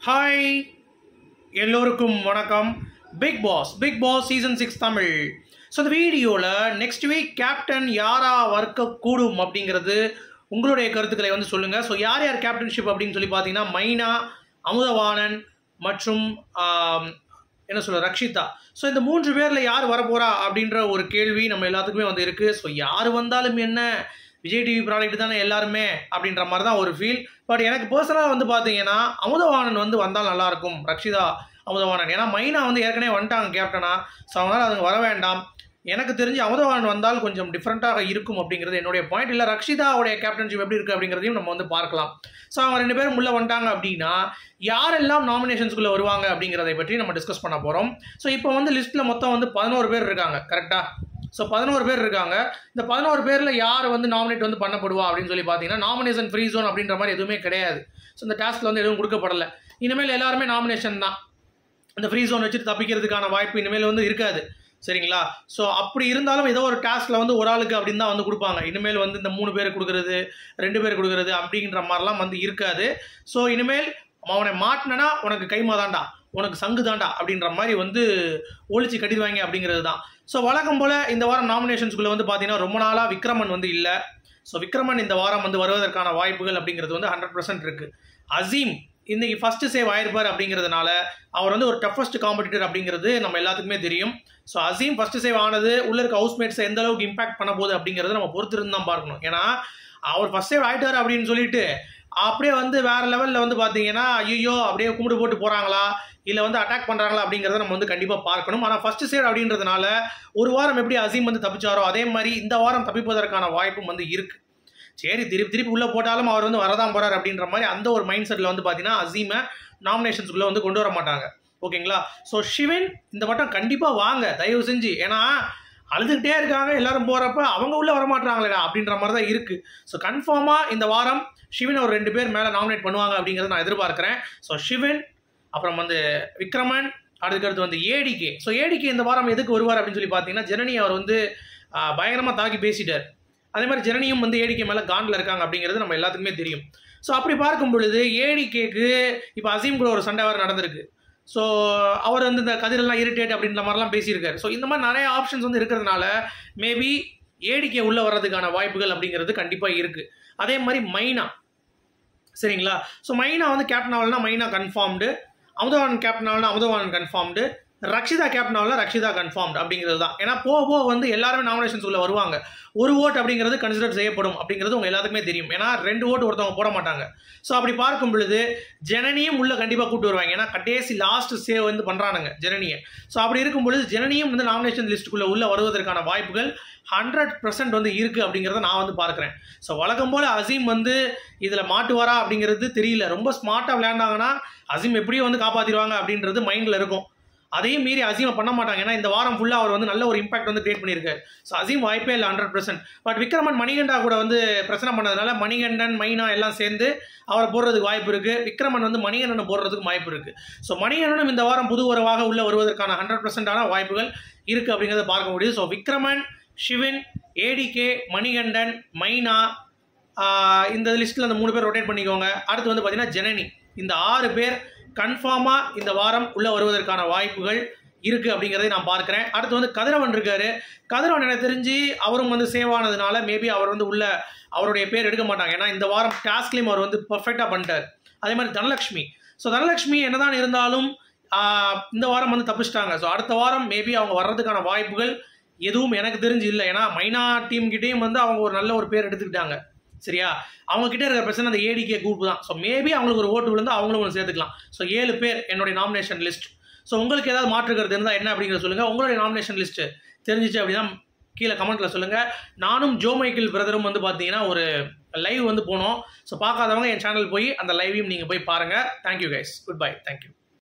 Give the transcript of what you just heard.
hi எல்லோருக்கும் வணக்கம் Bigg Boss Bigg Boss season six Tamil so இந்த வீடியோவில் நெக்ஸ்ட் வீக் கேப்டன் யாரா வர்க்கக்கூடும் அப்படிங்கிறது உங்களுடைய கருத்துக்களை வந்து சொல்லுங்கள் ஸோ யார் யார் கேப்டன்ஷிப் அப்படின்னு சொல்லி பார்த்தீங்கன்னா மைனா அமுதவாணன் மற்றும் ஆம், என்ன சொல்ல ரக்ஷிதா ஸோ இந்த மூன்று பேரில் யார் வரப்போறா அப்படின்ற ஒரு கேள்வி நம்ம எல்லாத்துக்குமே வந்து இருக்குது ஸோ யார் வந்தாலும் என்ன விஜய் டிவி ப்ராடக்ட் தானே எல்லாருமே அப்படின்ற மாதிரி தான் ஒரு ஃபீல் பட் எனக்கு பர்சனலாக வந்து பார்த்தீங்கன்னா அமுதவாணன் வந்து வந்தால் நல்லாயிருக்கும் ரக்ஷிதா அமுதவாணன் ஏன்னா மைனா வந்து ஏற்கனவே வந்துட்டாங்க கேப்டனா ஸோ அதனால் அதுங்க வர வேண்டாம் எனக்கு தெரிஞ்சு அமுதவாணன் வந்தால் கொஞ்சம் டிஃப்ரெண்ட்டாக இருக்கும் அப்படிங்கிறது என்னுடைய பாயிண்ட் இல்லை ரக்ஷிதாவுடைய கேப்டன்ஷிப் எப்படி இருக்குது அப்படிங்கிறதையும் நம்ம வந்து பார்க்கலாம் ஸோ அவங்க ரெண்டு பேரும் உள்ளே வந்துட்டாங்க அப்படின்னா யாரெல்லாம் நாமினேஷன்ஸ்குள்ளே வருவாங்க அப்படிங்கிறதை பற்றி நம்ம டிஸ்கஸ் பண்ண போகிறோம் ஸோ இப்போ வந்து லிஸ்ட்டில் மொத்தம் வந்து பதினோரு பேர் இருக்காங்க கரெக்டாக ஸோ பதினோரு பேர் இருக்காங்க இந்த பதினோரு பேரில் யார் வந்து நாமினேட் வந்து பண்ணப்படுவா அப்படின்னு சொல்லி பார்த்தீங்கன்னா நாமினேஷன் ஃப்ரீ ஜோன் அப்படின்ற மாதிரி எதுவுமே கிடையாது ஸோ இந்த டாஸ்கில் வந்து எதுவும் கொடுக்கப்படலை இனிமேல் எல்லாருமே நாமினேஷன் தான் இந்த ஃப்ரீ ஜோன் வச்சுட்டு தப்பிக்கிறதுக்கான வாய்ப்பு இனிமேல் வந்து இருக்காது சரிங்களா ஸோ அப்படி இருந்தாலும் ஏதோ ஒரு டாஸ்கில் வந்து ஒரு ஆளுக்கு அப்படின்னு தான் வந்து கொடுப்பாங்க இனிமேல் வந்து இந்த மூணு பேர் கொடுக்குறது ரெண்டு பேர் கொடுக்குறது அப்படின்ற மாதிரிலாம் வந்து இருக்காது ஸோ இனிமேல் அவனை மாட்டினா உனக்கு கைமா தாண்டா உனக்கு சங்கு தாண்டா அப்படின்ற மாதிரி வந்து ஒழிச்சு கட்டிடுவாங்க அப்படிங்கிறது தான் ஸோ வழக்கம் போல் இந்த வாரம் நாமினேஷன்ஸ்குள்ளே வந்து பார்த்தீங்கன்னா ரொம்ப நாளாக விக்ரமன் வந்து இல்லை ஸோ விக்ரமன் இந்த வாரம் வந்து வருவதற்கான வாய்ப்புகள் அப்படிங்கிறது வந்து ஹண்ட்ரட் பர்சன்ட் இருக்குது அசீம் இன்னைக்கு ஃபஸ்ட்டு சேவ் ஆயிருப்பார் அப்படிங்கிறதுனால அவர் வந்து ஒரு டஃபஸ்ட் காம்படிட்டர் அப்படிங்கிறது நம்ம எல்லாத்துக்குமே தெரியும் ஸோ அசீம் ஃபஸ்ட்டு சேவ் ஆனது உள்ள இருக்க ஹவுஸ்மேட்ஸை எந்த அளவுக்கு இம்பாக்ட் பண்ண போகுது அப்படிங்கிறத நம்ம பொறுத்திருந்து தான் பார்க்கணும் ஏன்னா அவர் ஃபஸ்ட் சேவ் ஆயிட்டார் அப்படின்னு சொல்லிட்டு அப்படியே வந்து வேற லெவலில் வந்து பார்த்தீங்கன்னா ஐயோ அப்படியே கும்பிடு போட்டு போகிறாங்களா இல்லை வந்து அட்டாக் பண்ணுறாங்களா அப்படிங்கிறத நம்ம வந்து கண்டிப்பாக பார்க்கணும் ஆனால் ஃபர்ஸ்ட் சேவ் அப்படின்றதுனால ஒரு வாரம் எப்படி அசீம் வந்து தப்பிச்சாரோ அதே மாதிரி இந்த வாரம் தப்பிப்பதற்கான வாய்ப்பும் வந்து இருக்குது சரி திருப்பி திருப்பி உள்ளே போட்டாலும் அவர் வந்து வரதான் போறார் அப்படின்ற மாதிரி அந்த ஒரு மைண்ட் செட்டில் வந்து பார்த்தீங்கன்னா அசீமை நாமினேஷன்ஸ்குள்ளே வந்து கொண்டு வர மாட்டாங்க ஓகேங்களா ஸோ சிவன் இந்த வட்டம் கண்டிப்பாக வாங்க தயவு செஞ்சு ஏன்னா அழுதுகிட்டே இருக்காங்க எல்லாரும் போகிறப்ப அவங்க உள்ளே வரமாட்டாங்களேடா அப்படின்ற மாதிரி தான் இருக்குது ஸோ கன்ஃபார்மாக இந்த வாரம் சிவன் ஒரு ரெண்டு பேர் மேலே நாமினேட் பண்ணுவாங்க அப்படிங்கிறத நான் எதிர்பார்க்குறேன் ஸோ சிவன் அப்புறம் வந்து விக்ரமன் அதுக்கடுத்து வந்து ஏடிகே ஸோ ஏடிகே இந்த வாரம் எதுக்கு வருவார் அப்படின்னு சொல்லி பார்த்தீங்கன்னா ஜனனி அவர் வந்து பயங்கரமாக தாக்கி பேசிட்டார் அதே மாதிரி ஜனனியும் வந்து ஏடிகே மேலே காண்டில் இருக்காங்க அப்படிங்கிறது நம்ம எல்லாத்துக்குமே தெரியும் ஸோ அப்படி பார்க்கும் பொழுது ஏடிகேக்கு இப்போ அசீம் கூட ஒரு சண்டை வேறு நடந்திருக்கு ஸோ அவர் வந்து இந்த கதிரெல்லாம் இரிட்டேட் அப்படின்ற மாதிரிலாம் பேசியிருக்காரு ஸோ இந்த மாதிரி நிறைய ஆப்ஷன்ஸ் வந்து இருக்கிறதுனால மேபி ஏடிகே உள்ளே வர்றதுக்கான வாய்ப்புகள் அப்படிங்கிறது கண்டிப்பாக இருக்குது அதே மாதிரி மைனா சரிங்களா ஸோ மைனா வந்து கேப்டன் ஆகலனா மைனா கன்ஃபார்ம்டு அமுதவானன் கேப்டன் ஆகலனா அமுதவானன் கன்ஃபார்ம்டு ரக்ஷிதா கேப்டன் ஆகலாம் ரக்ஷிதா கன்ஃபார்ம்டு அப்படிங்கிறது தான் ஏன்னா போக போக வந்து எல்லாருமே நாமினேஷன்ஸ் உள்ள வருவாங்க ஒரு ஓட் அப்படிங்கிறது கன்சிடர் செய்யப்படும் அப்படிங்கிறது உங்க எல்லாத்துக்குமே தெரியும் ஏன்னா ரெண்டு ஓட்டு ஒருத்தவங்க போட மாட்டாங்க ஸோ அப்படி பார்க்கும் பொழுது ஜனனியும் உள்ள கண்டிப்பாக கூட்டு வருவாங்க ஏன்னா கடைசி லாஸ்ட் சேவ் வந்து பண்ணுறானுங்க ஜனனியை ஸோ அப்படி இருக்கும் பொழுது ஜனனியும் வந்து நாமினேஷன் லிஸ்ட்டுக்குள்ளே உள்ள வருவதற்கான வாய்ப்புகள் ஹண்ட்ரட் பர்சன்ட் வந்து இருக்குது அப்படிங்கிறத நான் வந்து பார்க்குறேன் ஸோ வழக்கம் போல் அசீம் வந்து இதில் மாட்டுவாரா அப்படிங்கிறது தெரியல ரொம்ப ஸ்மார்ட்டாக விளையாண்டாங்கன்னா அசீம் எப்படியும் வந்து காப்பாற்றிடுவாங்க அப்படின்றது மைண்டில் இருக்கும் அதையும் மீறி அசீமை பண்ண மாட்டாங்க ஏன்னா இந்த வாரம் ஃபுல்லாக அவர் வந்து நல்ல ஒரு இம்பாக்ட் வந்து கிரியேட் பண்ணியிருக்காரு ஸோ அசீம் வாய்ப்பே இல்லை hundred percent but Vikraman Manikanda கூட வந்து பிரச்சனை பண்ணதுனால மணிகண்டன் மைனா எல்லாம் சேர்ந்து அவரை போடுறதுக்கு வாய்ப்பு இருக்குது விக்ரமன் வந்து மணிகண்டனை போடுறதுக்கு வாய்ப்பு இருக்குது ஸோ மணிகண்டனும் இந்த வாரம் புது உறவாக உள்ள வருவதற்கான ஹண்ட்ரட் பர்சன்டான வாய்ப்புகள் இருக்குது அப்படிங்கிறத பார்க்க முடியுது ஸோ விக்ரமன் சிவன் ஏடிகே மணிகண்டன் மைனா ஆஹ் இந்த லிஸ்ட்டில் அந்த மூணு பேர் ரொட்டேட் பண்ணிக்கோங்க அடுத்து வந்து பார்த்தீங்கன்னா ஜனனி இந்த ஆறு பேர் கன்ஃபார்மாக இந்த வாரம் உள்ளே வருவதற்கான வாய்ப்புகள் இருக்குது அப்படிங்கிறதை நான் பார்க்குறேன் அடுத்து வந்து கதிரவன் இருக்காரு கதிரவன் எனக்கு தெரிஞ்சு அவரும் வந்து சேவ் ஆனதுனால மேபி அவர் வந்து உள்ள அவருடைய பேர் எடுக்க மாட்டாங்க ஏன்னா இந்த வாரம் டாஸ்க்லேயும் அவர் வந்து பர்ஃபெக்டாக பண்ணிட்டார் அதே மாதிரி தனலக்ஷ்மி ஸோ தனலக்ஷ்மி என்னதான் இருந்தாலும் ஆஹ் இந்த வாரம் வந்து தப்பிச்சிட்டாங்க ஸோ அடுத்த வாரம் மேபி அவங்க வர்றதுக்கான வாய்ப்புகள் எதுவும் எனக்கு தெரிஞ்சு இல்லை ஏன்னா மைனா டீம் கிட்டேயும் வந்து அவங்க ஒரு நல்ல ஒரு பேர் எடுத்துக்கிட்டாங்க சரியா அவங்க கிட்ட இருக்கிற பிரச்சனை அந்த ஏடிகே குரூப் தான் ஸோ மேபி அவங்களுக்கு ஒரு ஓட்டு விழுந்து அவங்களும் ஒன்று சேர்த்துக்கலாம் ஸோ ஏழு பேர் என்னுடைய நாமினேஷன் லிஸ்ட் ஸோ உங்களுக்கு ஏதாவது மாற்றுக்கிறது இருந்தால் என்ன அப்படிங்கிறத சொல்லுங்கள் உங்களுடைய நாமினேஷன் லிஸ்ட் தெரிஞ்சிச்சு அப்படின்னா கீழே கமெண்ட்டில் சொல்லுங்கள் நானும் ஜோ மைக்கேல் பிரதரும் வந்து பார்த்தீங்கன்னா ஒரு லைவ் வந்து போனோம் ஸோ பார்க்காதவங்க என் சேனல் போய் அந்த லைவையும் நீங்கள் போய் பாருங்கள் thank you guys good bye thank you